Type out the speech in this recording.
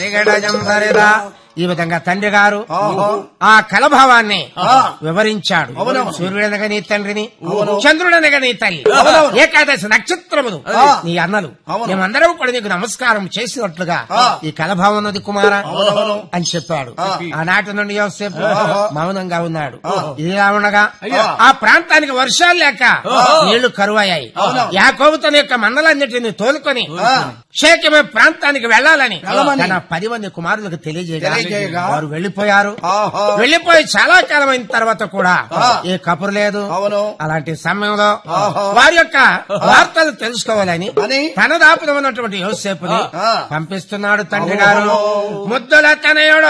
దిగడజం భరిత. ఈ విధంగా తండ్రి గారు ఆ కలభావాన్ని వివరించాడు సూర్యుడనగా నీ తండ్రిని చంద్రుడనగా నీ తల్లి ఏకాదశి నక్షత్రములు నీ అన్నలు మేమందరం కూడా నీకు నమస్కారం చేసినట్లుగా ఈ కలభావం ఉన్నది కుమార అని చెప్పాడు ఆనాటి నుండి యోసేపు మౌనంగా ఉన్నాడు ఇది ఉండగా ఆ ప్రాంతానికి వర్షాలు లేక నీళ్లు కరువయ్యాయి యాకోబు తన యొక్క మందలన్నిటిని తోలుకొని షేకమే ప్రాంతానికి వెళ్లాలని తన పది మంది కుమారులకు తెలియజేయగా తెలియజేయగా వారు వెళ్లిపోయారు ఆహా. వెళ్లిపోయి చాలా కాలం అయిన తర్వాత కూడా ఆ. ఏ కబురు లేదు అవును. అలాంటి సమయంలో ఆహా. వారి యొక్క వార్తలు తెలుసుకోవాలని అని? తన దాపులో ఉన్నటువంటి యోసేపుని ఆ. పంపిస్తున్నాడు తండ్రి గారు ముద్దుల తనయుడు